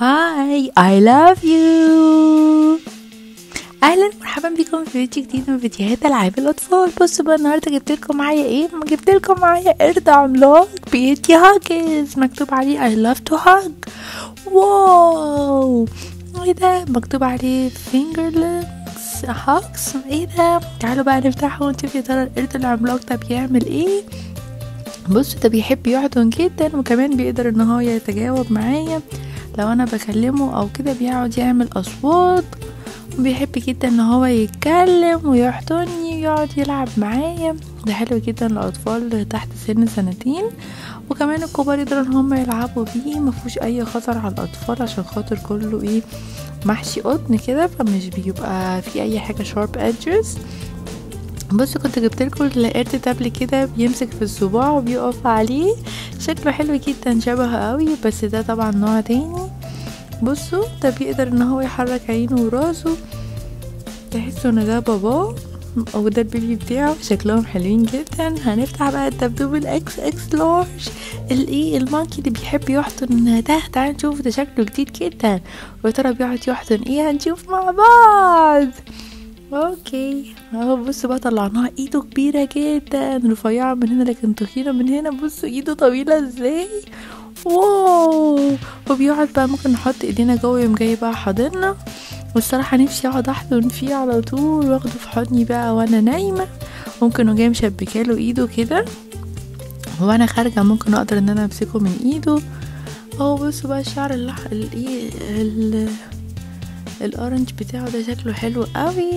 هاي I love you اهلا مرحبا بكم في فيديو جديد من فيديوهات العاب الاطفال بصوا بقى النهارده جبت لكم معايا ايه جبت لكم معايا قرد عملاق بيدي هاجز مكتوب عليه I love to hug واو ايه ده مكتوب عليه fingerlings hugs ايه ده تعالوا بقى نفتحه ونشوف يا ترى القرد العملاق ده بيعمل ايه بص ده بيحب يحضن جدا وكمان بيقدر ان هو يتجاوب معايا لو انا بكلمه او كده بيقعد يعمل اصوات وبيحب جدا ان هو يتكلم ويحضني ويقعد يلعب معايا ده حلو جدا للاطفال تحت سن سنتين وكمان الكبار يقدروا ان هم يلعبوا بيه مفيهوش اي خطر على الاطفال عشان خاطر كله ايه محشي قطن كده فمش بيبقى في اي حاجه شارب ادجز بصوا كنت جبت لكم القرد قبل كده بيمسك في الصباع وبيقف عليه شكله حلو جدا شبهه قوي بس ده طبعا نوع تاني بصوا ده بيقدر ان هو يحرك عينه وراسه تحسوا ان ده باباه او ده البيبي بتاعه شكلهم حلوين جدا هنفتح بقى الدبدوب الاكس اكس لارج الايه المانكي اللي بيحب يحضن ده تعال نشوف ده شكله جديد جدا ويا ترى بيقعد يحضن ايه هنشوف مع بعض اوكي اهو بصوا بقى طلعناها ايده كبيرة جدا رفيعة من هنا لكن تخينة من هنا بصوا ايده طويلة ازاي واو وبيقعد بقى ممكن نحط ايدينا جوه يوم جاي بقى حاضننا والصراحة نفسي اقعد احضن فيه على طول واخده في حضني بقى وانا نايمة ممكن وجاي مشبكاله ايده كده وانا خارجة ممكن اقدر ان انا امسكه من ايده اهو بصوا بقى الشعر اللح... الايه ال... الاورنج بتاعه ده شكله حلو قوي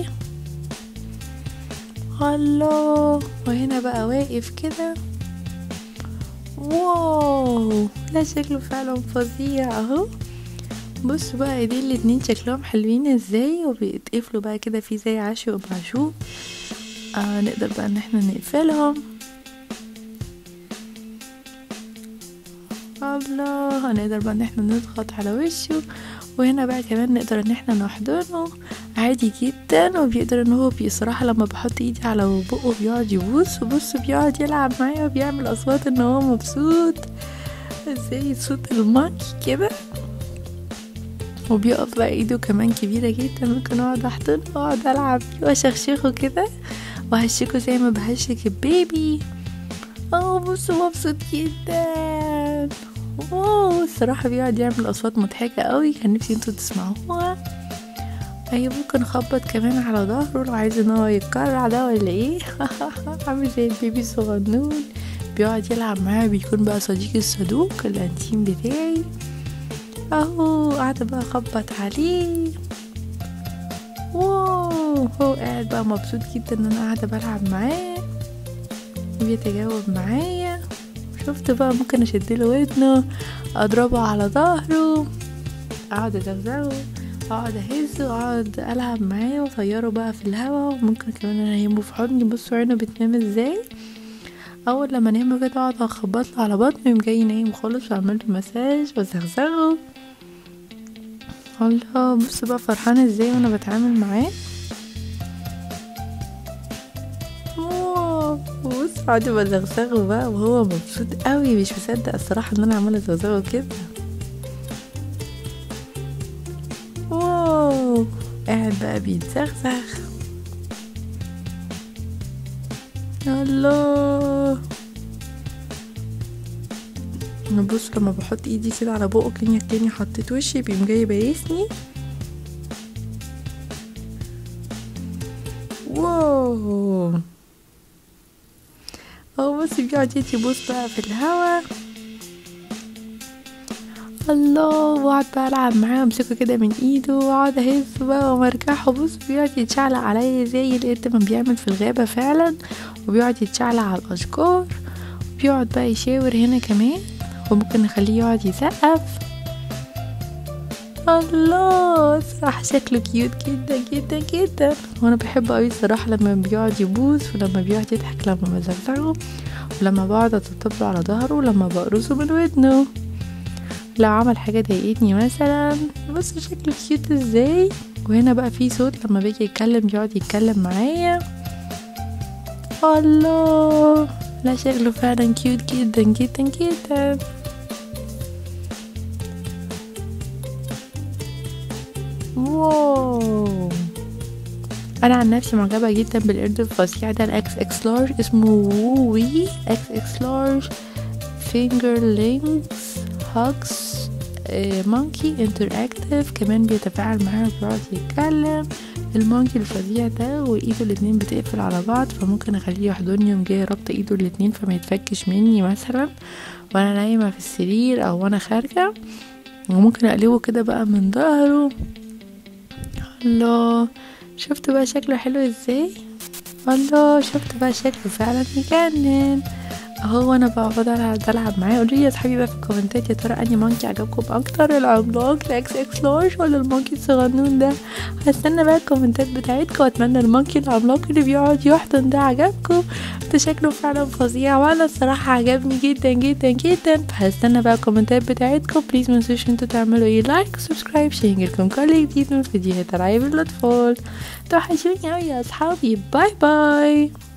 الله وهنا بقى واقف كده واو لا شكله فعلا فظيع اهو بصوا بقى ايدين الاتنين شكلهم حلوين ازاي وبيتقفلوا بقى كده في زي عشق ومعشوق آه نقدر بقى ان احنا نقفلهم الله هنقدر بقى ان احنا نضغط على وشه وهنا بقى كمان نقدر ان احنا نحضنه عادي جدا وبيقدر ان هو بصراحة لما بحط ايدي على بقه بيقعد يبوس وبص بيقعد يلعب معايا وبيعمل اصوات ان هو مبسوط زي صوت المانكي كده وبيقف بقى ايده كمان كبيرة جدا ممكن اقعد احضنه واقعد العب فيه واشخشخه كده وهشكه زي ما بهشك البيبي اه بصوا مبسوط جدا واو الصراحة بيقعد يعمل أصوات مضحكة قوي كان نفسي انتوا تسمعوها أيوة ممكن أخبط كمان على ظهره لو عايز ان هو يتكرع ده ولا ايه عامل زي البيبي الصغنون بيقعد يلعب معاه بيكون بقى صديقي الصدوق الانتيم بتاعي اهو قاعدة بقى اخبط عليه واو هو قاعد بقى مبسوط جدا ان انا قاعدة بلعب معاه بيتجاوب معايا شفت بقى ممكن اشدله ودنه اضربه على ظهره اقعد ازغزغه اقعد اهزه اقعد العب معاه واطيره بقى في الهوا وممكن كمان انيمه في حضني بصوا عينه بتنام ازاي اول لما انام كده اقعد اخبط له على بطنه يوم جاي نايم خالص واعمل له مساج وازغزغه الله بصوا بقى فرحانه ازاي وانا بتعامل معاه بص قعدت بزغزغه بقى وهو مبسوط قوي مش مصدق الصراحه ان انا عماله ازغزغه كده واو قاعد بقى بيتزغزغ الله بص لما بحط ايدي كده على بقه كاني كاني حطيت وشي بيقوم جاي بايسني واو هو بص بيقعد يدي بوس بقى في الهوا الله واقعد بقى العب معاه امسكه كده من ايده واقعد اهزه بقى ومرجعه بص بيقعد يتشعلق عليا زي القرد ما بيعمل في الغابه فعلا وبيقعد يتشعلق على الاشجار وبيقعد بقى يشاور هنا كمان وممكن نخليه يقعد يسقف الله صراحة شكله كيوت جدا جدا جدا وانا بحبه قوي الصراحة لما بيقعد يبوس ولما بيقعد يضحك لما بزغزغه ولما بقعد اطبطب على ظهره ولما بقرصه من ودنه لو عمل حاجة ضايقتني مثلا بص شكله كيوت ازاي وهنا بقى في صوت لما بيجي يتكلم يقعد يتكلم معايا الله لا شكله فعلا كيوت جدا جدا جدا واو انا عن نفسي معجبه جدا بالقرد الفظيع ده الاكس اكس لارج اسمه ووي اكس اكس لارج فينجر لينكس هاكس مونكي انتراكتيف كمان بيتفاعل معاها بيقعد يتكلم المونكي الفظيع ده وايده الاتنين بتقفل على بعض فممكن اخليه يحضني يوم جاي رابطه ايده الاتنين فما يتفكش مني مثلا وانا نايمه في السرير او وانا خارجه وممكن اقلبه كده بقى من ظهره الله شفت بقى شكله حلو ازاي الله شفت بقى شكله فعلا يجنن اهو انا بقعد العب بلعب معاه قولوا لي يا صحابي بقى في الكومنتات يا ترى انهي مونكي عجبكم اكتر العملاق الاكس اكس لارج ولا المونكي الصغنون ده هستنى بقى الكومنتات بتاعتكم واتمنى المونكي العملاق اللي بيقعد يحضن ده عجبكم ده شكله فعلا فظيع وانا الصراحه عجبني جدا جدا جدا فهستنى بقى الكومنتات بتاعتكم بليز منسوش انتوا تعملوا ايه لايك وسبسكرايب عشان يجيلكم كل جديد من فيديوهات العاب الاطفال توحشوني اوي يا اصحابي باي باي